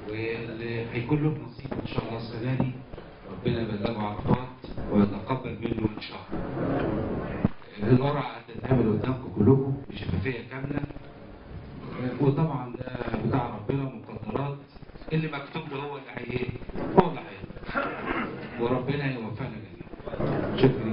واللي هيكون له نصيب ان شاء الله السنه دي ربنا يبلغه عرفات ويتقبل منه ان شاء الله. القرعه هتتعمل قدامكم كلكم بشفافيه كامله وطبعا ده بتاع ربنا مقدرات اللي مكتوب له هو اللي هي هو اللي هيعمل وربنا يوفقنا جميعا شكرا